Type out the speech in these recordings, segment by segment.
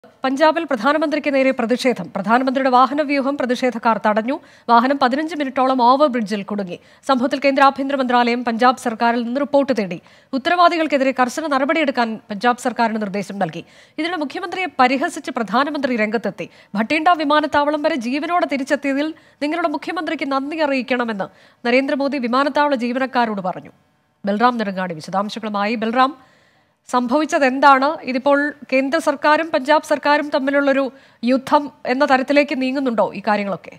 പഞ്ചാബിൽ പ്രധാനമന്ത്രിക്ക് നേരെ പ്രതിഷേധം പ്രധാനമന്ത്രിയുടെ വാഹനവ്യൂഹം പ്രതിഷേധക്കാർ തടഞ്ഞു വാഹനം പതിനഞ്ച് മിനിറ്റോളം ഓവർ ബ്രിഡ്ജിൽ കുടുങ്ങി സംഭവത്തിൽ കേന്ദ്ര ആഭ്യന്തര മന്ത്രാലയം പഞ്ചാബ് സർക്കാരിൽ നിന്ന് റിപ്പോർട്ട് തേടി ഉത്തരവാദികൾക്കെതിരെ കർശന നടപടിയെടുക്കാൻ പഞ്ചാബ് സർക്കാരിന് നിർദ്ദേശം നൽകി ഇതിന് മുഖ്യമന്ത്രിയെ പരിഹസിച്ച് പ്രധാനമന്ത്രി രംഗത്തെത്തി ഭട്ടീണ്ട വിമാനത്താവളം വരെ ജീവനോടെ തിരിച്ചെത്തിയതിൽ നിങ്ങളുടെ മുഖ്യമന്ത്രിക്ക് നന്ദി അറിയിക്കണമെന്ന് നരേന്ദ്രമോദി വിമാനത്താവള ജീവനക്കാരോട് പറഞ്ഞു ബൽറാം നെടുങ്ങാടി വിശദാംശങ്ങളുമായി ബൽറാം സംഭവിച്ചത് എന്താണ് ഇതിപ്പോൾ കേന്ദ്ര സർക്കാരും പഞ്ചാബ് സർക്കാരും തമ്മിലുള്ളൊരു യുദ്ധം എന്ന തരത്തിലേക്ക് നീങ്ങുന്നുണ്ടോ ഈ കാര്യങ്ങളൊക്കെ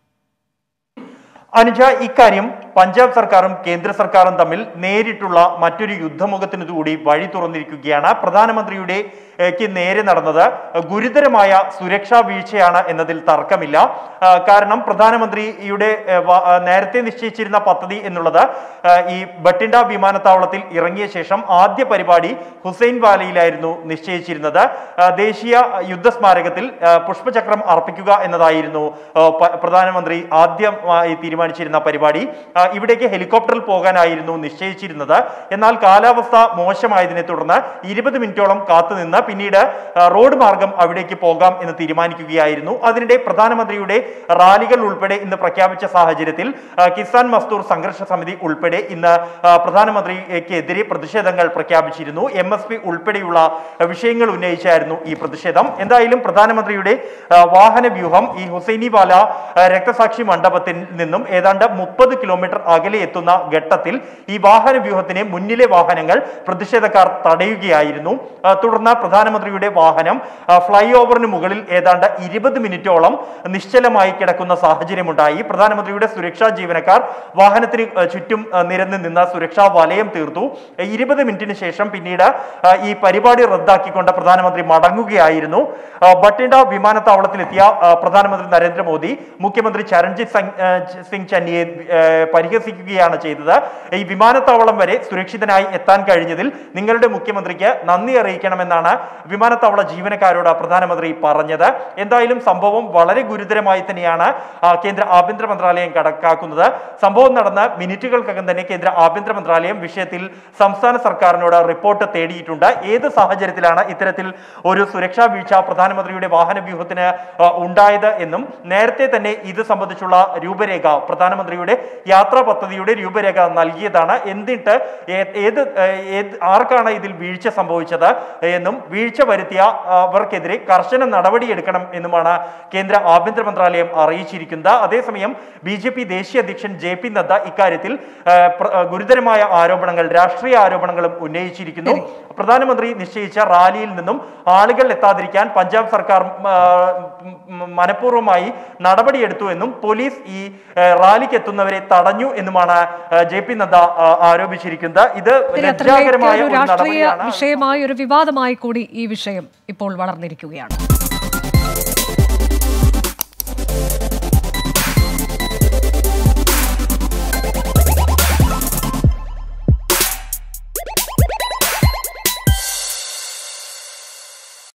അനുജ ഇക്കാര്യം പഞ്ചാബ് സർക്കാരും കേന്ദ്ര സർക്കാരും തമ്മിൽ നേരിട്ടുള്ള മറ്റൊരു യുദ്ധമുഖത്തിന് കൂടി വഴി തുറന്നിരിക്കുകയാണ് പ്രധാനമന്ത്രിയുടെ ഏക്ക് നേരെ നടന്നത് ഗുരുതരമായ സുരക്ഷാ വീഴ്ചയാണ് എന്നതിൽ തർക്കമില്ല ആ, കാരണം പ്രധാനമന്ത്രിയുടെ ഏ, വ- ആ, നേരത്തെ നിശ്ചയിച്ചിരുന്ന പദ്ധതി എന്നുള്ളത് ആ, ഈ ബട്ടിണ്ട വിമാനത്താവളത്തിൽ ഇറങ്ങിയ ശേഷം ആദ്യ പരിപാടി ഹുസൈൻ വാലയിലായിരുന്നു നിശ്ചയിച്ചിരുന്നത് ആ, ദേശീയ യുദ്ധ സ്മാരകത്തിൽ ആ, പുഷ്പചക്രം അർപ്പിക്കുക എന്നതായിരുന്നു ആ, പ- പ്രധാനമന്ത്രി ആദ്യമായി തീരുമാനിച്ചിരുന്ന പരിപാടി ആ, ഇവിടേക്ക് ഹെലികോപ്റ്ററിൽ പോകാനായിരുന്നു നിശ്ചയിച്ചിരുന്നത് എന്നാൽ കാലാവസ്ഥ മോശമായതിനെ തുടർന്ന് ഇരുപത് മിനിറ്റോളം കാത്തുനിന്ന് പിന്നീട് ആ, റോഡ് മാർഗം അവിടേക്ക് പോകാം എന്ന് തീരുമാനിക്കുകയായിരുന്നു അതിനിടെ പ്രധാനമന്ത്രിയുടെ റാലികൾ ഉൾപ്പെടെ ഇന്ന് പ്രഖ്യാപിച്ച സാഹചര്യത്തിൽ ആ, കിസാൻ മസ്ദൂർ സംഘർഷ സമിതി ഉൾപ്പെടെ ഇന്ന് ആ, പ്രധാനമന്ത്രിക്കെതിരെ പ്രതിഷേധങ്ങൾ പ്രഖ്യാപിച്ചിരുന്നു എം എസ് പി ഉൾപ്പെടെയുള്ള ആ, വിഷയങ്ങൾ ഉന്നയിച്ചായിരുന്നു ഈ പ്രതിഷേധം എന്തായാലും പ്രധാനമന്ത്രിയുടെ ആ, വാഹന വ്യൂഹം ഈ ഹുസൈനിവാല ആ, രക്തസാക്ഷി മണ്ഡപത്തിൽ നിന്നും ഏതാണ്ട് മുപ്പത് കിലോമീറ്റർ അകലെ എത്തുന്ന ഘട്ടത്തിൽ ഈ വാഹന വ്യൂഹത്തിന് മുന്നിലെ വാഹനങ്ങൾ പ്രതിഷേധക്കാർ തടയുകയായിരുന്നു ആ, തുടർന്ന് പ്രധാനമന്ത്രിയുടെ വാഹനം ആ, ഫ്ലൈ ഓവറിന് മുകളിൽ ഏതാണ്ട് ഇരുപത് മിനിറ്റോളം നിശ്ചലമായി കിടക്കുന്ന സാഹചര്യമുണ്ടായി പ്രധാനമന്ത്രിയുടെ സുരക്ഷാ ജീവനക്കാർ വാഹനത്തിന് ആ, ചുറ്റും ആ, നിരന്ന് നിന്ന സുരക്ഷാ വലയം തീർത്തു ഇരുപത് മിനിറ്റിന് ശേഷം പിന്നീട് ആ, ഈ പരിപാടി റദ്ദാക്കിക്കൊണ്ട് പ്രധാനമന്ത്രി മടങ്ങുകയായിരുന്നു ആ, ബട്ടിണ്ട വിമാനത്താവളത്തിലെത്തിയ ആ, പ്രധാനമന്ത്രി നരേന്ദ്രമോദി മുഖ്യമന്ത്രി ചരൺജിത് സിംഗ് ആ, സിംഗ് ചന്നിയെ ആ, പരിഹസിക്കുകയാണ് ചെയ്തത് ഈ വിമാനത്താവളം വരെ സുരക്ഷിതനായി എത്താൻ കഴിഞ്ഞതിൽ നിങ്ങളുടെ മുഖ്യമന്ത്രിക്ക് നന്ദി അറിയിക്കണമെന്നാണ് വിമാനത്താവള ജീവനക്കാരോട് പ്രധാനമന്ത്രി പറഞ്ഞത് എന്തായാലും സംഭവം വളരെ ഗുരുതരമായി തന്നെയാണ് ആ, കേന്ദ്ര ആഭ്യന്തര മന്ത്രാലയം കണക്കാക്കുന്നത് സംഭവം നടന്ന മിനിറ്റുകൾക്കകം തന്നെ കേന്ദ്ര ആഭ്യന്തര മന്ത്രാലയം വിഷയത്തിൽ സംസ്ഥാന സർക്കാരിനോട് റിപ്പോർട്ട് തേടിയിട്ടുണ്ട് ഏത് സാഹചര്യത്തിലാണ് ഇത്തരത്തിൽ ഒരു സുരക്ഷാ വീഴ്ച പ്രധാനമന്ത്രിയുടെ വാഹന വ്യൂഹത്തിന് ആ, ഉണ്ടായത് എന്നും നേരത്തെ തന്നെ ഇത് സംബന്ധിച്ചുള്ള രൂപരേഖ പ്രധാനമന്ത്രിയുടെ യാത്രാ പദ്ധതിയുടെ രൂപരേഖ നൽകിയതാണ് എന്നിട്ട് ഏ- ഏത് ഏ, ഏത് ആർക്കാണ് ഇതിൽ വീഴ്ച സംഭവിച്ചത് എന്നും വീഴ്ച വരുത്തിയ ആ, അവർക്കെതിരെ കർശന നടപടിയെടുക്കണം എന്നുമാണ് കേന്ദ്ര ആഭ്യന്തര മന്ത്രാലയം അറിയിച്ചിരിക്കുന്നത് അതേസമയം ബി ജെ പി ദേശീയ അധ്യക്ഷൻ ജെ പി നദ്ദ ഇക്കാര്യത്തിൽ ആ, പ്ര- ആ, ഗുരുതരമായ ആരോപണങ്ങൾ രാഷ്ട്രീയ ആരോപണങ്ങളും ഉന്നയിച്ചിരിക്കുന്നു പ്രധാനമന്ത്രി നിശ്ചയിച്ച റാലിയിൽ നിന്നും ആളുകൾ എത്താതിരിക്കാൻ പഞ്ചാബ് സർക്കാർ ആ, ഉം, ഉം, മനഃപൂർവ്വമായി നടപടിയെടുത്തു എന്നും പോലീസ് ഈ ആ, റാലിക്ക് എത്തുന്നവരെ തടഞ്ഞു എന്നുമാണ് ആ, ജെ പി നദ്ദ ആ, ആരോപിച്ചിരിക്കുന്നത് ഇത് ശരി, അത്രയിലേക്ക് ലജ്ജാകരമായ ഒരു ഒരു രാഷ്ട്രീയ നടപടിയാണ് വിഷയമായി ഒരു വിവാദമായി കൂടി ഈ വിഷയം ഇപ്പോൾ വളർന്നിരിക്കുകയാണ്